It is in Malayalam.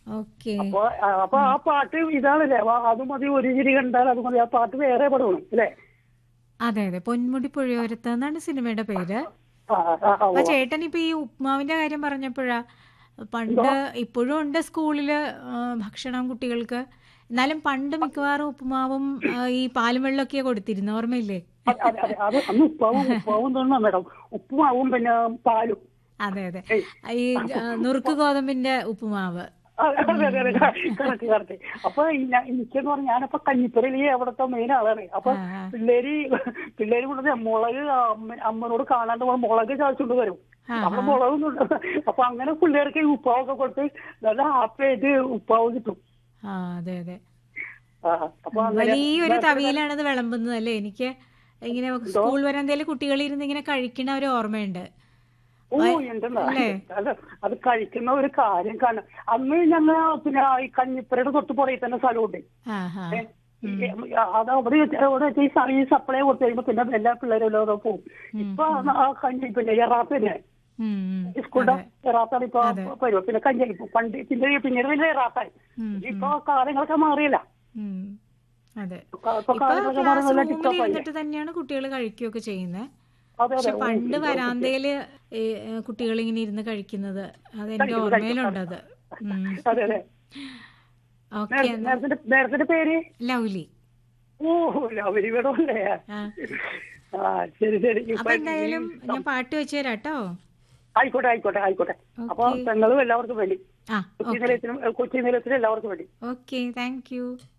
ഓക്കെ അപ്പൊ ആ, അപ്പൊ ആ പാട്ട് ഇതാണല്ലേ അപ്പൊ അത് മതി ഒരു ചിരി കണ്ടാൽ അത് മതി ആ പാട്ട് വേറെ പടമാണ് അല്ലേ അതെ അതെ പൊന്മുടി പുഴയോരത്ത് എന്നാണ് സിനിമയുടെ പേര് ആ, ആ, ആ, അപ്പൊ ഉവ്വ. ചേട്ടൻ ഇപ്പൊ ഈ ഉപ്മാവിന്റെ കാര്യം പറഞ്ഞപ്പോഴാ പണ്ട് ഇപ്പോഴും ഉണ്ട് സ്കൂളില് ആ, ഭക്ഷണം കുട്ടികൾക്ക് എന്നാലും പണ്ട് മിക്കവാറും ഉപ്പുമാവും ആ, ഈ പാലും വെള്ളമൊക്കെ കൊടുത്തിരുന്നു ഓർമ്മയില്ലേ അതെ, അതെ, അതെ. അത് അന്ന് ഉപ്പാവും ഉപ്പാവും തന്നെ മേഡം ഉപ്പുമാവും പിന്നെ പാലും അതെ അതെ ഏയ്. ഈ ആ, നുറുക്ക് ഗോതമ്പിന്റെ ഉപ്പുമാവ് അതെ, അതെ, അതെ, അതെ. കറക്റ്റ് കറക്റ്റ് അപ്പൊ ഇന്ന- എനിക്കെന്ന് പറഞ്ഞാൽ ഞാനപ്പോ കഞ്ഞിപ്പുരയിൽ അവിടുത്തെ മെയിൻ ആളാണ് അപ്പൊ ആ, ആ. പിള്ളേര് പിള്ളേര് കൊണ്ടുവന്ന് മുളക് അമ്മ- അമ്മനോട് കാണാണ്ട് പോയി മുളക് ചാച്ചോണ്ട് വരും ആ, അവിടെ മുളകൊന്നും ഉണ്ട്. അപ്പൊ അങ്ങനെ പിള്ളേർക്ക് ഈ ഉപ്പാവൊക്കെ കൊടുത്ത് നല്ല ഹാപ്പി ആയിട്ട് ഉപ്പാവ് കിട്ടും ആ അതെ അതെ ആ, അപ്പൊ അങ്ങനെ വലിയൊരു തവിയിലാണത് വിളമ്പുന്നത് അല്ലേ എനിക്ക് ഇങ്ങനെ സ്കൂൾ വരാന്തയില് കുട്ടികൾ ഇരുന്ന് ഇങ്ങനെ കഴിക്കണ ഒരു ഓർമ്മയുണ്ട് ഓ എന്തെന്നാ അല്ലേ? അത് അത് കഴിക്കുന്ന ഒരു കാര്യം കാണാം അന്ന് ഞങ്ങൾ പിന്നെ ഈ കഞ്ഞിപ്പുരയുടെ തൊട്ട് പുറകെ തന്നെ സ്ഥലമുണ്ട് ആ ഹാ ഏ, ഈ- അത് അവിടെ വെച്ച് അവിടെ വെച്ച് ഈ സ- ഈ സപ്ലൈ കൊടുത്തു കഴിയുമ്പോ പിന്നെ എല്ലാ പിള്ളേരും എല്ലാവരും പോകും ഇപ്പൊ ആ കഞ്ഞി പിന്നെ എറാത്തന്നെ ഉം, ഉം. സ്കൂളിന്റെ എറാത്താണ് ഇപ്പൊ പരിപാടി പിന്നെ കഞ്ഞി ഇപ്പൊ പണ്ട് പിന്നെ പിന്നീട് പിന്നെ എറാത്തായി ഉം, ഇപ്പൊ കാലങ്ങളൊക്കെ മാറിയില്ല ഉം. അതെ ഇപ്പൊ ഇപ്പൊ കാലങ്ങളൊക്കെ ക്ലാസ് മാറി നല്ല റൂമിൽ ടിക്ടോക്ക് ആയി ഇരുന്നിട്ട് തന്നെയാണ് കുട്ടികൾ കഴിക്കുകയൊക്കെ ചെയ്യുന്നത് അതെ പക്ഷെ അതെ പണ്ട് വരാന്തയില് കുട്ടികൾ ഇങ്ങനെ ഇരുന്ന് കഴിക്കുന്നത് അത് എന്റെ ഓർമ്മയിലുണ്ടത് അതെ അതെ ഓക്കെ നേരത്തിന്റെ നേരത്തിന്റെ പേര് ലൗലി ഓ ലവരി വേണമല്ലേ ആ. ആ ശരി ശരി അപ്പൊ ഇപ്പൊ എന്തായാലും ഞാൻ പാട്ട് വെച്ചു തരാം കേട്ടോ ആയിക്കോട്ടെ ആയിക്കോട്ടെ ആയിക്കോട്ടെ അപ്പൊ ഓക്കെ പെങ്ങളും എല്ലാവർക്കും വേണ്ടി ആ കൊച്ചി നിലയത്തിനും കൊച്ചി നിലയത്തിനും എല്ലാവർക്കും വേണ്ടി ഓക്കെ താങ്ക് യു